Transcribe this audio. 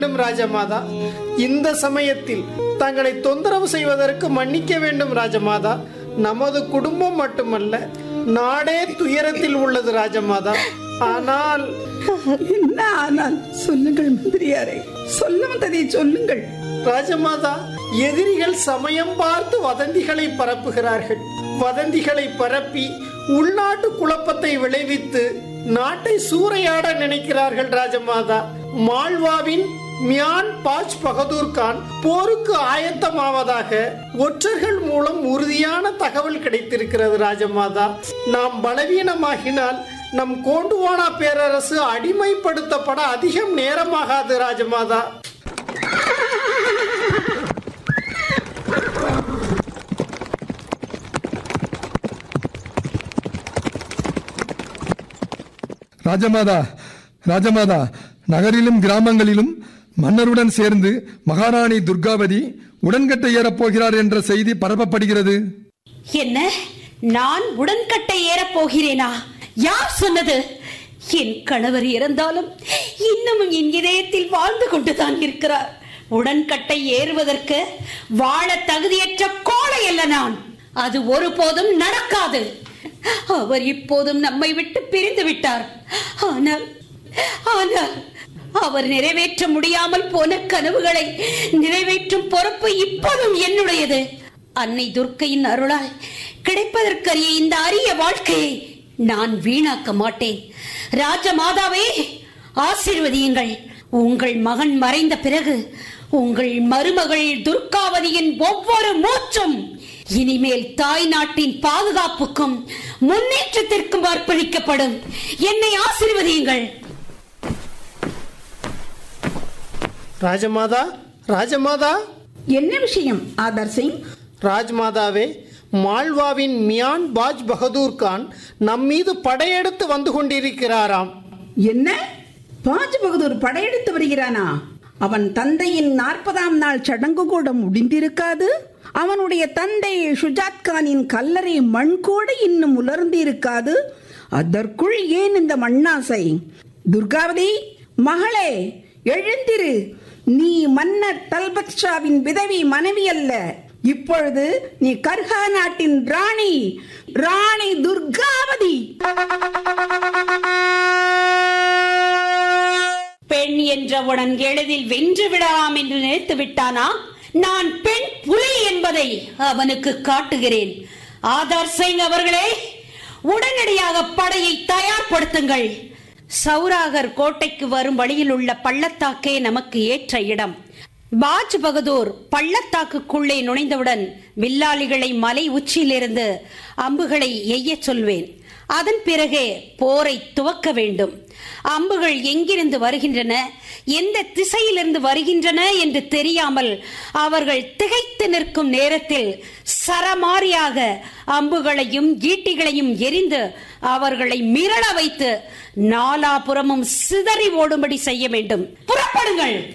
வேண்டும் ராஜமாதா இந்த சமயத்தில் தங்களை தொந்தரவு செய்வதற்கு மன்னிக்க வேண்டும் ராஜமாதா நமது குடும்பம் மட்டுமல்ல நாடே துயரத்தில் உள்ளது ராஜமாதா ஆனால் என்ன ஆனால் சொல்லுங்கள் மந்திரியாரே சொல்ல வந்ததை சொல்லுங்கள் ராஜமாதா எதிரிகள் சமயம் பார்த்து வதந்திகளை பரப்புகிறார்கள் வதந்திகளை பரப்பி உள்நாட்டு குழப்பத்தை விளைவித்து நாட்டை சூறையாட நினைக்கிறார்கள் ராஜமாதா மால்வாவின் மியான் பாஜ் பகதூர் கான் போருக்கு ஆயத்தமாவதாக ஒற்றர்கள் மூலம் உறுதியான தகவல் கிடைத்திருக்கிறது ராஜமாதா நாம் பலவீனமாகினால் நம் கோண்டுவானா பேரரசு அடிமைப்படுத்தப்பட அதிகம் நேரமாகாது ராஜமாதா ராஜமாதா ராஜமாதா நகரிலும் கிராமங்களிலும் மன்னருடன் சேர்ந்து மகாராணி துர்காவதி உடன்கட்டை ஏறப் போகிறார் என்ற செய்தி பரப்பப்படுகிறது என்ன நான் உடன்கட்டை ஏறப் போகிறேனா யார் சொன்னது என் கணவர் இறந்தாலும் இன்னமும் என் இதயத்தில் வாழ்ந்து கொண்டுதான் இருக்கிறார் உடன்கட்டை ஏறுவதற்கு வாழ தகுதியற்ற கோழை அல்ல நான் அது ஒருபோதும் நடக்காது அவர் இப்போதும் நம்மை விட்டு பிரிந்து விட்டார் ஆனால் ஆனால் அவர் நிறைவேற்ற முடியாமல் போன கனவுகளை நிறைவேற்றும் பொறுப்பு இப்போதும் என்னுடையது அன்னை துர்க்கையின் அருளால் கிடைப்பதற்கரிய இந்த அரிய வாழ்க்கையை நான் வீணாக்க மாட்டேன் ராஜமாதாவே ஆசீர்வதியுங்கள் உங்கள் மகன் மறைந்த பிறகு உங்கள் மருமகள் துர்காவதியின் ஒவ்வொரு மூச்சும் இனிமேல் தாய் நாட்டின் பாதுகாப்புக்கும் முன்னேற்றத்திற்கும் அர்ப்பணிக்கப்படும் என்னை ஆசீர்வதியுங்கள் ராஜமாதா ராஜமாதா என்ன விஷயம் ஆதர் சிங் ராஜ்மாதாவே மால்வாவின் மியான் பாஜ் பகதூர் கான் நம் மீது படையெடுத்து வந்து கொண்டிருக்கிறாராம் என்ன பாஜ் பகதூர் படையெடுத்து வருகிறானா அவன் தந்தையின் நாற்பதாம் நாள் சடங்கு கூட முடிந்திருக்காது அவனுடைய தந்தை ஷுஜாத் கானின் கல்லறை மண் கூட இன்னும் உலர்ந்திருக்காது அதற்குள் ஏன் இந்த மண்ணாசை துர்காவதி மகளே எழுந்திரு நீ மன்னர் தல்பத் ஷாவின் விதவி மனைவி அல்ல இப்பொழுது நீ கர்ஹா நாட்டின் ராணி ராணி துர்காவதி பெண் என்றவுடன் எளிதில் வென்று விடலாம் என்று நினைத்து விட்டானா நான் பெண் புலி என்பதை அவனுக்கு காட்டுகிறேன் ஆதார் சிங் அவர்களே உடனடியாக படையை தயார்படுத்துங்கள் சௌராகர் கோட்டைக்கு வரும் வழியில் உள்ள பள்ளத்தாக்கே நமக்கு ஏற்ற இடம் பாஜ் பகதூர் பள்ளத்தாக்குக்குள்ளே நுழைந்தவுடன் வில்லாளிகளை மலை உச்சியிலிருந்து அம்புகளை எய்யச் சொல்வேன் அதன் பிறகே போரை துவக்க வேண்டும் அம்புகள் எங்கிருந்து வருகின்றன எந்த திசையிலிருந்து வருகின்றன என்று தெரியாமல் அவர்கள் திகைத்து நிற்கும் நேரத்தில் சரமாரியாக அம்புகளையும் ஈட்டிகளையும் எரிந்து அவர்களை மிரள வைத்து நாலாபுறமும் சிதறி ஓடும்படி செய்ய வேண்டும் புறப்படுங்கள்